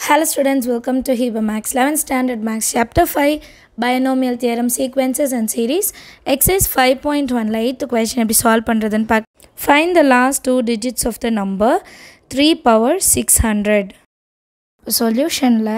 Hello students, welcome to Hebrew Max 11th Standard Max Chapter 5 Binomial Theorem Sequences and Series Exercise 5.1 8 question எப்படி solve பண்ணுறதுன்னு பார்க்க Find the last two digits of the number 3 power 600 சொல்யூஷனில்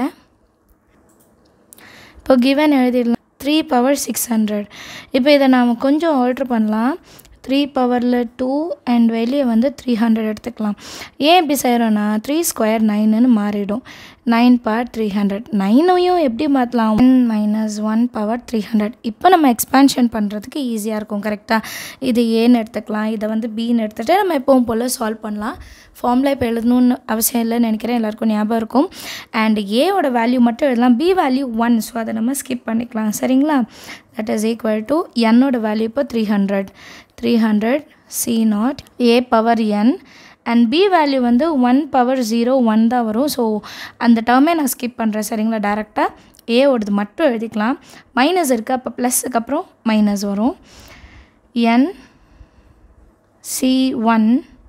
இப்போ given எழுதிடலாம் three power six hundred இப்போ இதை நாம் கொஞ்சம் alter பண்ணலாம் த்ரீ பவரில் டூ அண்ட் வெளியே வந்து த்ரீ ஹண்ட்ரட் எடுத்துக்கலாம் ஏன் இப்படி செய்கிறோன்னா த்ரீ ஸ்கொயர் நைனுன்னு மாறிடும் நைன் பவர் த்ரீ ஹண்ட்ரட் நைனையும் எப்படி மாற்றலாம் one minus one power three hundred இப்போ நம்ம எக்ஸ்பான்ஷன் பண்ணுறதுக்கு ஈஸியாக இருக்கும் கரெக்டாக இது ஏன்னு எடுத்துக்கலாம் இதை வந்து பின்னு எடுத்துகிட்டு நம்ம எப்பவும் போல் சால்வ் பண்ணலாம் ஃபார்மில் இப்போ எழுதணும்னு அவசியம் இல்லைன்னு நினைக்கிறேன் எல்லாருக்கும் ஞாபகம் இருக்கும் அண்ட் ஏவோட வேல்யூ மட்டும் எழுதலாம் பி வேல்யூ ஒன் ஸோ அதை நம்ம ஸ்கிப் பண்ணிக்கலாம் சரிங்களா தட் இஸ் ஈக்குவல் டு என்னோட வேல்யூ இப்போ three hundred three hundred C naught A power N and B value வந்து ஒன் பவர் ஜீரோ ஒன் தான் வரும் ஸோ அந்த டேர்மே நான் ஸ்கிப் பண்ணுறேன் சரிங்களா டேரெக்டாக ஏவோடது மட்டும் எழுதிக்கலாம் மைனஸ் இருக்குது அப்போ ப்ளஸ்ஸுக்கு அப்புறம் மைனஸ் வரும் N C one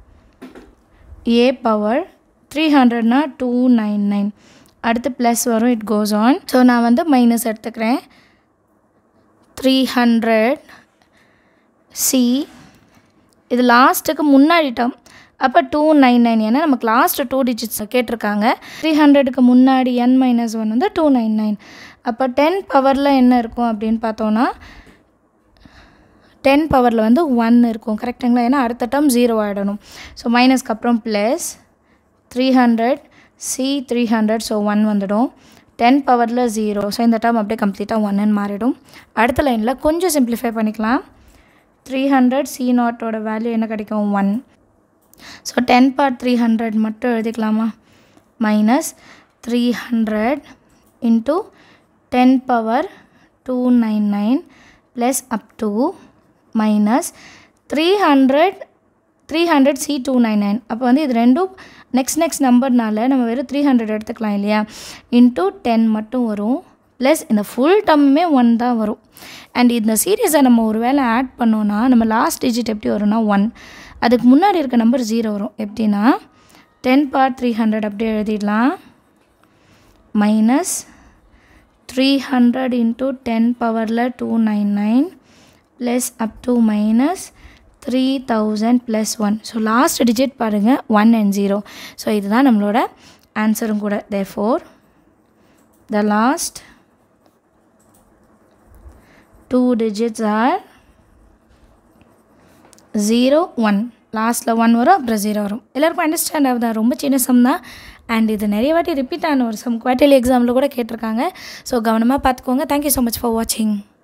A power three ஹண்ட்ரட்னா டூ நைன் நைன் அடுத்து ப்ளஸ் வரும் இட் கோஸ் ஆன் ஸோ நான் வந்து மைனஸ் எடுத்துக்கிறேன் த்ரீ ஹண்ட்ரட் சி இது லாஸ்ட்டுக்கு முன்னாடி டேர்ம் அப்போ டூ நைன் நைன் ஏன்னா நமக்கு லாஸ்ட்டு டூ டிஜிட்ஸ் கேட்டிருக்காங்க த்ரீ ஹண்ட்ரடுக்கு முன்னாடி என் மைனஸ் ஒன் வந்து டூ நைன் நைன் அப்போ டென் பவரில் என்ன இருக்கும் அப்படின்னு பார்த்தோன்னா டென் பவரில் வந்து ஒன் இருக்கும் கரெக்டுங்களா ஏன்னா அடுத்த டேர்ம் ஜீரோ ஆகிடணும் ஸோ மைனஸ்க்கு அப்புறம் plus three hundred C three hundred so one வந்துடும் டென் பவரில் ஜீரோ ஸோ இந்த டேர்ம் அப்படியே கம்ப்ளீட்டாக ஒன்னு மாறிடும் அடுத்த லைனில் கொஞ்சம் சிம்பிளிஃபை பண்ணிக்கலாம் த்ரீ ஹண்ட்ரட் சி நாட்டோட வேல்யூ என்ன கிடைக்கும் one so ten part three hundred மட்டும் எழுதிக்கலாமா minus three hundred into ten power two nine nine plus up to minus three hundred three hundred C two nine nine அப்போ வந்து இது ரெண்டும் next next நம்பர்னால நம்ம வெறும் த்ரீ ஹண்ட்ரட் எடுத்துக்கலாம் இல்லையா இன்ட்டு டென் மட்டும் வரும் ப்ளஸ் இந்த ஃபுல் டம்மே ஒன் தான் வரும் அண்ட் இந்த சீரீஸை நம்ம ஒரு வேளை ஆட் பண்ணோன்னா நம்ம லாஸ்ட் டிஜிட் எப்படி வரும்னா ஒன் அதுக்கு முன்னாடி இருக்க நம்பர் ஜீரோ வரும் எப்படின்னா டென் பார்ட் த்ரீ ஹண்ட்ரட் அப்படியே எழுதிடலாம் minus three hundred into ten பவரில் two nine nine plus up to minus three thousand plus one so last digit பாருங்கள் ஒன் அண்ட் ஜீரோ ஸோ இதுதான் நம்மளோட ஆன்சரும் கூட therefore the last two digits are zero one லாஸ்ட்டில் one வரும் அப்புறம் zero வரும் எல்லாருக்கும் அண்டர்ஸ்டாண்ட் ஆகுதா ரொம்ப சின்ன சம் தான் அண்ட் இது நிறைய வாட்டி ரிப்பீட் ஆன ஒரு சம் குவார்டர்லி எக்ஸாமில் கூட கேட்டிருக்காங்க ஸோ கவனமாக பார்த்துக்கோங்க தேங்க்யூ ஸோ மச் ஃபார் வாட்சிங்